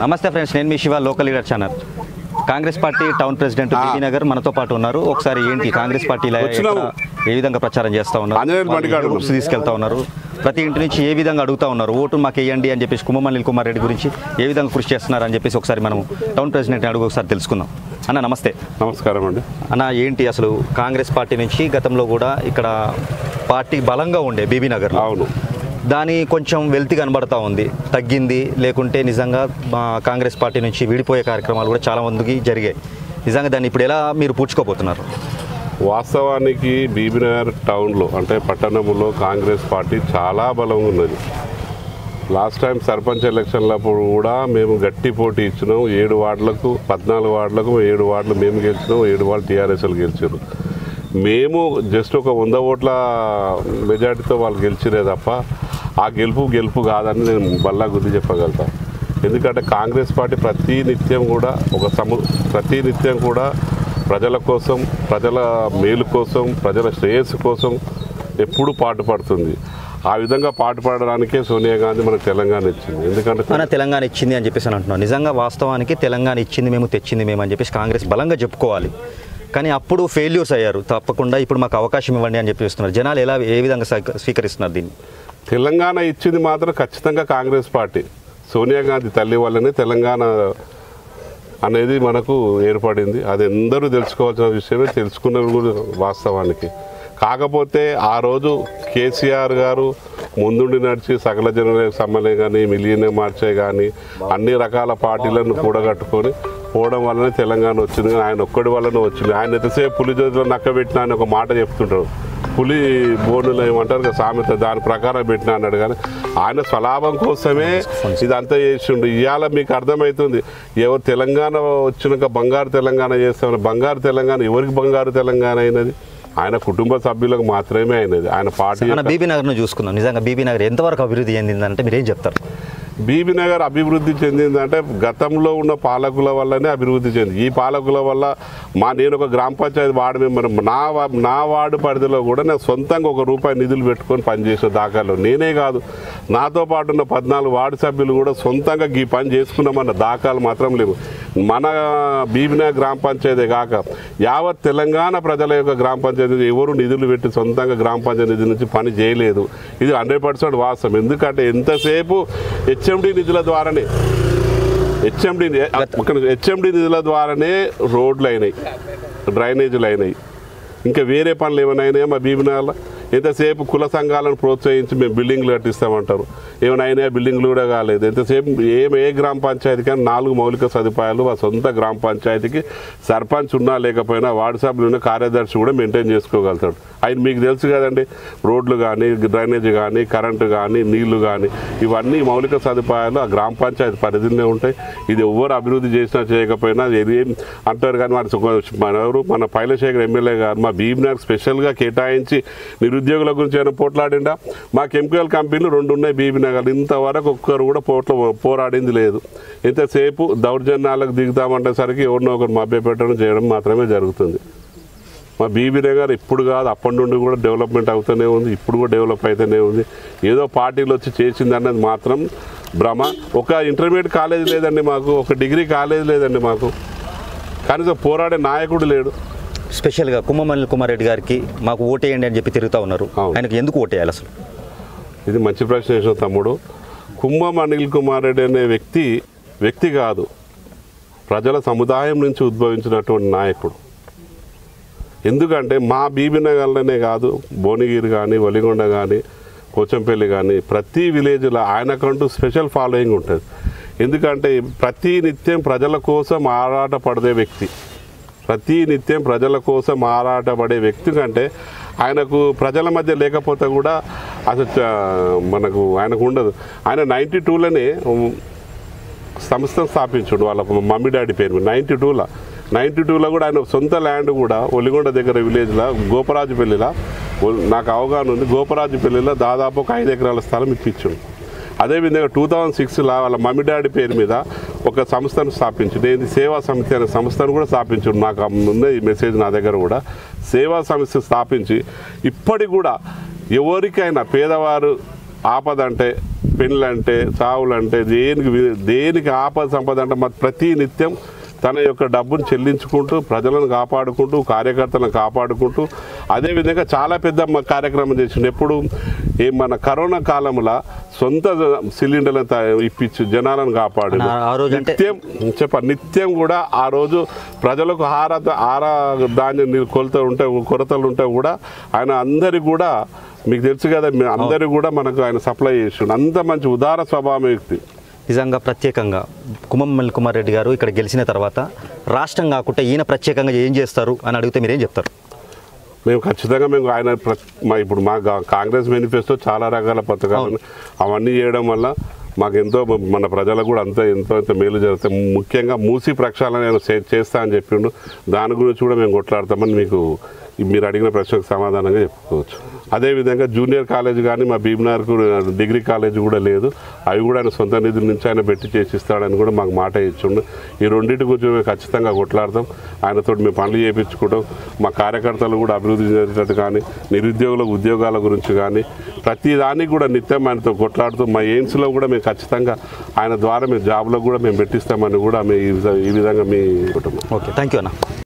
నమస్తే ఫ్రెండ్స్ నేను మీ Shiva local leader channel Congress party town president BB Nagar మనతో పాటు ఉన్నారు ఒకసారి ఏంటి కాంగ్రెస్ పార్టీలో వచ్చినాము. ఎక్కడ- ఏ విధంగా ప్రచారం చేస్తా ఉన్నారు ఆంజనేయులు వాళ్ళు బండికాడు ఏ గ్రూప్స్ తీసుకెళ్తా ఉన్నారు ప్రతి ఇంటి నుంచి ఏ విధంగా అడుగుతా ఉన్నారు ఓటు మాకు వేయండి అని చెప్పేసి కుమ్మం అనిల్ కుమార్ రెడ్డి గురించి ఏ విధంగా కృషి చేస్తున్నారు అని చెప్పేసి ఒకసారి మనం టౌన్ ప్రెసిడెంట్ అడుగు ఒకసారి తెలుసుకుందాం అన్న నమస్తే నమస్కారం అండి అన్న ఏంటి అసలు కాంగ్రెస్ పార్టీ నుంచి గతంలో కూడా ఇక్కడ పార్టీ బలంగా ఉండే బీబీ నగర్ అవును దాని కొంచెం వెల్తి కనబడతా ఉంది తగ్గింది లేకుంటే నిజంగా మా కాంగ్రెస్ పార్టీ నుంచి విడిపోయే కార్యక్రమాలు కూడా చాలా మందికి జరిగాయి నిజంగా దాన్ని ఇప్పుడు ఎలా మీరు పూడ్చుకోబోతున్నారు వాస్తవానికి బీబీనగర్ టౌన్లో అంటే పట్టణంలో కాంగ్రెస్ పార్టీ చాలా బలంగా ఉన్నది లాస్ట్ టైం సర్పంచ్ ఎలక్షన్లప్పుడు కూడా మేము గట్టి పోటీ ఇచ్చినాం ఏడు వార్డులకు పద్నాలుగు వార్డులకు ఏడు వార్డులు మేము గెలిచినాం ఏడు వార్డు టీఆర్ఎస్లు గెలిచారు మేము జస్ట్ ఒక వంద ఓట్ల మెజార్టీతో వాళ్ళు గెలిచిరే తప్ప ఆ గెలుపు గెలుపు కాదని నేను బల్లా గుద్ది చెప్పగలుగుతా ఎందుకంటే కాంగ్రెస్ పార్టీ ప్రతి నిత్యం కూడా ఒక సము ప్రతి నిత్యం కూడా ప్రజల కోసం ప్రజల మేలు కోసం ప్రజల శ్రేయస్సు కోసం ఎప్పుడూ పాటుపడుతుంది ఆ విధంగా పాటుపడడానికే సోనియా గాంధీ మనకు తెలంగాణ ఇచ్చింది ఎందుకంటే మన తెలంగాణ ఇచ్చింది అని చెప్పేసి అని అంటున్నాం నిజంగా వాస్తవానికి తెలంగాణ ఇచ్చింది మేము తెచ్చింది మేము అని చెప్పేసి కాంగ్రెస్ బలంగా చెప్పుకోవాలి కానీ అప్పుడు ఫెయిల్యూర్స్ అయ్యారు తప్పకుండా ఇప్పుడు మాకు అవకాశం ఇవ్వండి అని చెప్పిస్తున్నారు జనాలు ఎలా ఏ విధంగా స్వీక- స్వీకరిస్తున్నారు దీన్ని తెలంగాణ ఇచ్చింది మాత్రం ఖచ్చితంగా కాంగ్రెస్ పార్టీ సోనియా గాంధీ తల్లి వల్లనే తెలంగాణ అనేది మనకు ఏర్పడింది అది అందరూ తెలుసుకోవాల్సిన విషయమే తెలుసుకున్నది కూడా వాస్తవానికి కాకపోతే ఆ రోజు కేసీఆర్ గారు ముందుండి నడిచి సకల జనుల సమ్మలే కానీ మిలియన్ మార్చే కానీ అన్ని రకాల పార్టీలను కూడగట్టుకొని పోవడం వల్లనే తెలంగాణ వచ్చింది కానీ ఆయన ఒక్కడి వల్లనే వచ్చింది ఆయన ఎంతసేపు పులి జోతిలో నక్క పెట్టినా అని ఒక మాట చెప్తుంటాడు పులి బోనులు ఏమంటారు కదా సామెత దాని ప్రకారం పెట్టినా అన్నాడు కానీ ఆయన స్వలాభం కోసమే ఇదంతా చేసిండు ఇవాళ మీకు అర్థమవుతుంది ఎవరు తెలంగాణ వచ్చినాక బంగారు తెలంగాణ చేస్తామని బంగారు తెలంగాణ ఎవరికి బంగారు తెలంగాణ అయినది ఆయన కుటుంబ సభ్యులకు మాత్రమే అయినది ఆయన పార్టీ మన యొక్క- బీబీ నగర్ను చూసుకుందాం నిజంగా బీబీ నగర్ ఎంతవరకు అభివృద్ధి చెందిందంటే మీరు ఏం చెప్తారు బీబీ నగర్ అభివృద్ధి చెందిందంటే గతంలో ఉన్న పాలకుల వల్లనే అభివృద్ధి చెంది ఈ పాలకుల వల్ల మా నేను ఒక గ్రామ పంచాయతీ వార్డు మెంబర్ నా వా- నా వార్డు పరిధిలో కూడా నేను సొంతంగా ఒక రూపాయి నిధులు పెట్టుకొని పనిచేసిన దాఖలు నేనే కాదు నాతో పాటు ఉన్న పద్నాలుగు వార్డు సభ్యులు కూడా సొంతంగా ఈ పని చేసుకున్నామన్న దాఖలు మాత్రం లేవు మన బీబీనగర్ గ్రామ పంచాయతీ కాక యావత్ తెలంగాణ ప్రజల యొక్క గ్రామ పంచాయతీ ఎవరు నిధులు పెట్టి సొంతంగా గ్రామ పంచాయతీ నిధుల నుంచి పని చేయలేదు ఇది హండ్రెడ్ పర్సెంట్ వాస్తవం ఎందుకంటే ఎంతసేపు హెచ్ఎండి నిధుల ద్వారానే హెచ్ఎండి హెచ్ఎండి నిధుల ద్వారానే రోడ్లు అయినాయి డ్రైనేజీలు అయినాయి ఇంకా వేరే పనులు ఏమైనా అయినాయా మా బీబీనగర్లో ఎంతసేపు కుల సంఘాలను ప్రోత్సహించి మేము బిల్డింగ్లు కట్టిస్తామంటారు ఏమైనా అయినా బిల్డింగ్లు కూడా కాలేదు ఎంతసేపు ఏం ఏ గ్రామ పంచాయతీ కానీ నాలుగు మౌలిక సదుపాయాలు ఆ సొంత గ్రామ పంచాయతీకి సర్పంచ్ ఉన్నా లేకపోయినా వార్డు సభ్యులు ఉన్న కార్యదర్శి కూడా మెయింటైన్ చేసుకోగలుగుతాడు ఆయన మీకు తెలుసు కదండి రోడ్లు కానీ డ్రైనేజ్ కానీ కరెంటు కానీ నీళ్లు కానీ ఇవన్నీ మౌలిక సదుపాయాలు ఆ గ్రామ పంచాయతీ పరిధిలోనే ఉంటాయి ఇది ఎవరు అభివృద్ధి చేసినా చేయకపోయినా ఇది ఏం అంటారు కానీ మన సు- మన ఎవరు మన పైలశేఖర్ ఎమ్మెల్యే గారు మా భీమ్నార్ స్పెషల్గా కేటాయించి నిరుద్యోగుల గురించి ఏమైనా పోట్లాడిండా మా కెమికల్ కంపెనీలు రెండు ఉన్నాయి బీబీనగర్ ఇంతవరకు ఒక్కరు కూడా పోట్ల పోరాడింది లేదు ఎంతసేపు దౌర్జన్యాలకు దిగుతామంటే సరికి ఎవరినో ఒకరు మభ్య పెట్టడం చేయడం మాత్రమే జరుగుతుంది మా బీబీ నగర్ ఇప్పుడు కాదు అప్పటి నుండి కూడా డెవలప్మెంట్ అవుతూనే ఉంది ఇప్పుడు కూడా డెవలప్ అవుతూనే ఉంది ఏదో పార్టీలు వచ్చి చేసింది అన్నది మాత్రం భ్రమ ఒక ఇంటర్మీడియట్ కాలేజ్ లేదండి మాకు ఒక డిగ్రీ కాలేజ్ లేదండి మాకు కనీసం పోరాడే నాయకుడు లేడు స్పెషల్గా కుమ్మం అనిల్ కుమార్ రెడ్డి గారికి మాకు ఓటేయండి అని చెప్పి తిరుగుతూ ఉన్నారు అవును. ఆయనకు ఎందుకు ఓటేయాలి అసలు ఇది మంచి ప్రశ్న వేసిన తమ్ముడు కుంభం అనిల్ కుమార్ రెడ్డి అనే వ్యక్తి వ్యక్తి కాదు ప్రజల సముదాయం నుంచి ఉద్భవించినటువంటి నాయకుడు ఎందుకంటే మా బీబీనగర్లోనే కాదు భువనగిరి కానీ వలిగొండ కానీ పోచంపల్లి కానీ ప్రతి విలేజ్లో ఆయనకంటూ స్పెషల్ ఫాలోయింగ్ ఉంటుంది ఎందుకంటే ప్రతి నిత్యం ప్రజల కోసం ఆరాటపడే వ్యక్తి ప్రతి నిత్యం ప్రజల కోసం ఆరాటపడే వ్యక్తి కంటే ఆయనకు ప్రజల మధ్య లేకపోతే కూడా అసలు చ- మనకు ఆయనకు ఉండదు ఆయన నైంటీ టూలోనే సంస్థను స్థాపించుడు వాళ్ళ మమ్మీ డాడీ పేరు మీద నైంటీ టూలో నైంటీ టూలో కూడా ఆయన సొంత ల్యాండ్ కూడా ఒలిగొండ దగ్గర విలేజ్లో గోపరాజుపల్లిలో ఒ- నాకు అవగాహన ఉంది గోపరాజుపల్లిలో దాదాపు ఒక ఐదు ఎకరాల స్థలం ఇప్పించుడు అదేవిధంగా టూ థౌజండ్ సిక్స్లో వాళ్ళ మమ్మీ డాడీ పేరు మీద ఒక సంస్థను స్థాపించుడు ఏంది సేవా సమితి అనే సంస్థను కూడా స్థాపించుడు నాకు ఉంది ఈ మెసేజ్ నా దగ్గర కూడా సేవా సంస్థ స్థాపించి ఇప్పటికి కూడా ఎవరికైనా పేదవారు ఆపద అంటే పెళ్ళంటే చావులంటే దేనికి వి- దేనికి ఆపద సంపద అంటే మా ప్రతి నిత్యం తన యొక్క డబ్బును చెల్లించుకుంటూ ప్రజలను కాపాడుకుంటూ కార్యకర్తలను కాపాడుకుంటూ అదేవిధంగా చాలా పెద్ద మ- కార్యక్రమం చేసిండు ఎప్పుడు ఏ మన కరోనా కాలంలో సొంత సిలిండర్లను త- ఇప్పించి జనాలను కాపాడు ఆ- ఆ రోజు అంటే- నిత్యం చెప్ప నిత్యం కూడా ఆ రోజు ప్రజలకు ఆహార ఆహార ధాన్యం ని- కొలత ఉంటే కొరతలు ఉంటే కూడా ఆయన అందరికి కూడా మీకు తెలుసు కదా మీ అందరికి కూడా మనకు ఆయన సప్లై చేసిండు అంత మంచి ఉదార స్వభావం వ్యక్తి నిజంగా ప్రత్యేకంగా కుమ్మం కుమార్ రెడ్డి గారు ఇక్కడ గెలిచిన తర్వాత రాష్ట్రం కాకుండా ఈయన ప్రత్యేకంగా ఏం చేస్తారు అని అడిగితే మీరేం చెప్తారు మేము ఖచ్చితంగా మేము ఆయన ప్ర- మా ఇప్పుడు మా గా- కాంగ్రెస్ మేనిఫెస్టో చాలా రకాల పథకాలు ఉన్నాయి. అవన్నీ చేయడం వల్ల మాకు ఎంతో మ- మన ప్రజలకు కూడా అంత ఎంతో ఎంతో మేలు జరుగుతాయి ముఖ్యంగా మూసి ప్రక్షాళన నేను చే- చేస్తా అని చెప్పిండు దాని గురించి కూడా మేము కొట్లాడతామని మీకు ఈ మీరు అడిగిన ప్రశ్నకు సమాధానంగా చెప్పుకోవచ్చు అదేవిధంగా జూనియర్ కాలేజ్ కానీ మా భీమ్నార్కు డిగ్రీ కాలేజ్ కూడా లేదు అవి కూడా ఆయన సొంత నిధుల నుంచి ఆయన పెట్టి చేసిస్తాడని కూడా మాకు మాట ఇచ్చిండు ఈ రెండింటి గురించి మేము ఖచ్చితంగా కొట్లాడతాం ఆయనతో మేము పనులు చేయించుకుంటాం మా కార్యకర్తలు కూడా అభివృద్ధి చెందేటట్టు కానీ నిరుద్యోగుల ఉద్యోగాల గురించి కానీ ప్రతి దానికి కూడా నిత్యం ఆయనతో కొట్లాడుతూ మా ఎయిమ్స్లో కూడా మేము ఖచ్చితంగా ఆయన ద్వారా మేము జాబ్లో కూడా మేము పెట్టిస్తామని కూడా మేము ఈ విధ- ఈ విధంగా మీ కుటుంబం ఓకే థ్యాంక్ యూ అన్న